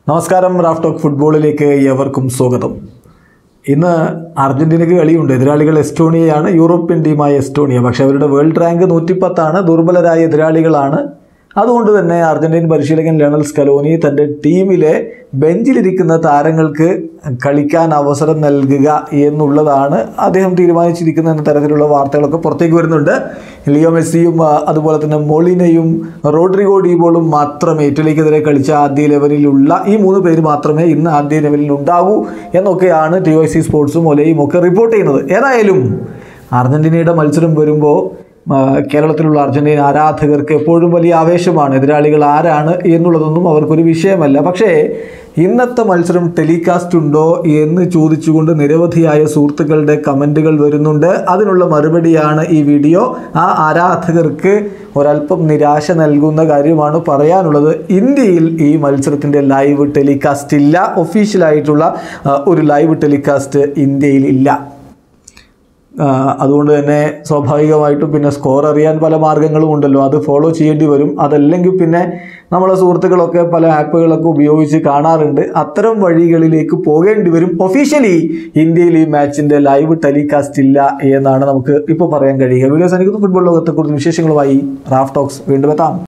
നമസ്കാരം Raf talk ഫുട്ബോളിലേക്ക് ഏവർക്കും സ്വാഗതം ഇന്ന് അർജന്റീനയ്ക്ക് കളിയുണ്ട് എതിരാളികൾ എസ്റ്റോണിയയാണ് യൂറോപ്യൻ ടീമായ എസ്റ്റോണിയ പക്ഷേ അവരുടെ വേൾഡ് റാങ്ക് നൂറ്റിപ്പത്താണ് ദുർബലരായ എതിരാളികളാണ് അതുകൊണ്ട് തന്നെ അർജന്റീൻ പരിശീലകൻ ലണൽ സ്കലോനി തൻ്റെ ടീമിലെ ബെഞ്ചിലിരിക്കുന്ന താരങ്ങൾക്ക് കളിക്കാൻ അവസരം നൽകുക എന്നുള്ളതാണ് അദ്ദേഹം തീരുമാനിച്ചിരിക്കുന്ന എന്ന തരത്തിലുള്ള വാർത്തകളൊക്കെ പുറത്തേക്ക് വരുന്നുണ്ട് ലിയോ മെസ്സിയും ആ, അതുപോലെ തന്നെ മൊളിനയും റോഡ്രിഗോ ഡീബോളും മാത്രമേ ഇറ്റലിക്കെതിരെ കളിച്ച ആദ്യ ലെവലിലുള്ള ഈ മൂന്ന് പേര് മാത്രമേ ഇന്ന് ആദ്യ ലെവലിൽ ഉണ്ടാകൂ എന്നൊക്കെയാണ് ടി ഒ സി സ്പോർട്സും ഒലയും ഒക്കെ റിപ്പോർട്ട് ചെയ്യുന്നത് ഏതായാലും അർജന്റീനയുടെ മത്സരം വരുമ്പോൾ ആ, കേരളത്തിലുള്ള അർജന്റീന ആരാധകർക്ക് എപ്പോഴും വലിയ ആവേശമാണ് എതിരാളികൾ ആരാണ് എന്നുള്ളതൊന്നും അവർക്കൊരു വിഷയമല്ല പക്ഷേ ഇന്നത്തെ മത്സരം ടെലികാസ്റ്റ് ഉണ്ടോ എന്ന് ചോദിച്ചുകൊണ്ട് നിരവധിയായ സുഹൃത്തുക്കളുടെ കമൻറ്റുകൾ വരുന്നുണ്ട് അതിനുള്ള മറുപടിയാണ് ഈ വീഡിയോ ആ ആരാധകർക്ക് ഒരല്പം നിരാശ നൽകുന്ന കാര്യമാണ് പറയാനുള്ളത് ഇന്ത്യയിൽ ഈ മത്സരത്തിൻ്റെ ലൈവ് ടെലികാസ്റ്റ് ഇല്ല ഒഫീഷ്യലായിട്ടുള്ള ആ, ഒരു ലൈവ് ടെലികാസ്റ്റ് ഇന്ത്യയിൽ ഇല്ല ആ, അതുകൊണ്ട് തന്നെ സ്വാഭാവികമായിട്ടും പിന്നെ സ്കോർ അറിയാൻ പല മാർഗ്ഗങ്ങളും ഉണ്ടല്ലോ അത് ഫോളോ ചെയ്യേണ്ടി വരും അതല്ലെങ്കിൽ പിന്നെ നമ്മളെ സുഹൃത്തുക്കളൊക്കെ പല ആപ്പുകളൊക്കെ ഉപയോഗിച്ച് കാണാറുണ്ട് അത്തരം വഴികളിലേക്ക് പോകേണ്ടി വരും ഒഫീഷ്യലി ഇന്ത്യയിൽ ഈ മാച്ചിൻ്റെ ലൈവ് ടെലികാസ്റ്റ് ഇല്ല എന്നാണ് നമുക്ക് ഇപ്പോൾ പറയാൻ കഴിയുക വീഡിയോസ് എനിക്ക് ഫുട്ബോൾ ലോകത്തെക്കുറിച്ച് വിശേഷങ്ങളുമായി റാഫ് ടോക്സ് വീണ്ടും എത്താം